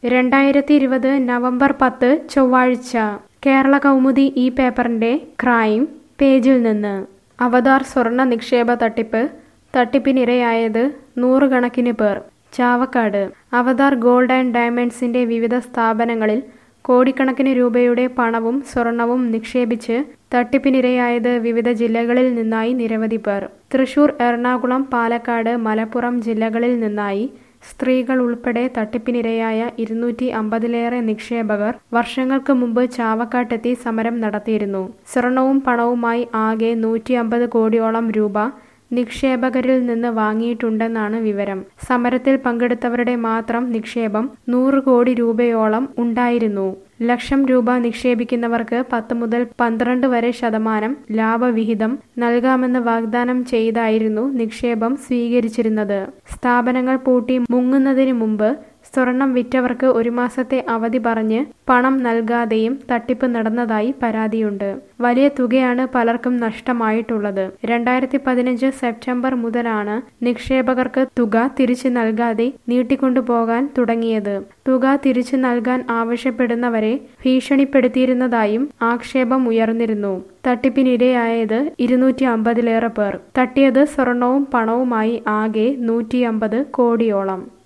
രണ്ടായിരത്തി ഇരുപത് നവംബർ പത്ത് ചൊവ്വാഴ്ച കേരള കൗമുദി ഈ പേപ്പറിന്റെ ക്രൈം പേജിൽ നിന്ന് അവതാർ സ്വർണ്ണ നിക്ഷേപ തട്ടിപ്പ് തട്ടിപ്പിനിരയായത് നൂറുകണക്കിന് പേർ ചാവക്കാട് അവതാർ ഗോൾഡ് ആൻഡ് ഡയമണ്ട്സിന്റെ വിവിധ സ്ഥാപനങ്ങളിൽ കോടിക്കണക്കിന് രൂപയുടെ പണവും സ്വർണവും നിക്ഷേപിച്ച് തട്ടിപ്പിനിരയായത് വിവിധ ജില്ലകളിൽ നിന്നായി നിരവധി പേർ തൃശൂർ എറണാകുളം പാലക്കാട് മലപ്പുറം ജില്ലകളിൽ നിന്നായി സ്ത്രീകൾ ഉൾപ്പെടെ തട്ടിപ്പിനിരയായ ഇരുന്നൂറ്റി അമ്പതിലേറെ നിക്ഷേപകർ വർഷങ്ങൾക്ക് മുമ്പ് ചാവക്കാട്ടെത്തി സമരം നടത്തിയിരുന്നു സ്വർണവും പണവുമായി ആകെ നൂറ്റി അമ്പത് കോടിയോളം രൂപ നിക്ഷേപകരിൽ നിന്ന് വാങ്ങിയിട്ടുണ്ടെന്നാണ് വിവരം സമരത്തിൽ പങ്കെടുത്തവരുടെ മാത്രം നിക്ഷേപം നൂറ് കോടി രൂപയോളം ഉണ്ടായിരുന്നു ലക്ഷം രൂപ നിക്ഷേപിക്കുന്നവർക്ക് പത്ത് മുതൽ പന്ത്രണ്ട് വരെ ശതമാനം ലാഭവിഹിതം നൽകാമെന്ന് വാഗ്ദാനം ചെയ്തായിരുന്നു നിക്ഷേപം സ്വീകരിച്ചിരുന്നത് സ്ഥാപനങ്ങൾ പൂട്ടി മുങ്ങുന്നതിന് മുമ്പ് സ്വർണം വിറ്റവർക്ക് ഒരു മാസത്തെ അവധി പറഞ്ഞ് പണം നൽകാതെയും തട്ടിപ്പ് നടന്നതായി പരാതിയുണ്ട് വലിയ തുകയാണ് പലർക്കും നഷ്ടമായിട്ടുള്ളത് രണ്ടായിരത്തി പതിനഞ്ച് സെപ്റ്റംബർ മുതലാണ് നിക്ഷേപകർക്ക് തുക തിരിച്ചു നൽകാതെ നീട്ടിക്കൊണ്ടുപോകാൻ തുടങ്ങിയത് തുക തിരിച്ചു നൽകാൻ ആവശ്യപ്പെടുന്നവരെ ഭീഷണിപ്പെടുത്തിയിരുന്നതായും ആക്ഷേപം ഉയർന്നിരുന്നു തട്ടിപ്പിനിരയായത് ഇരുന്നൂറ്റി അമ്പതിലേറെ പേർ തട്ടിയത് സ്വർണവും പണവുമായി ആകെ നൂറ്റി അമ്പത് കോടിയോളം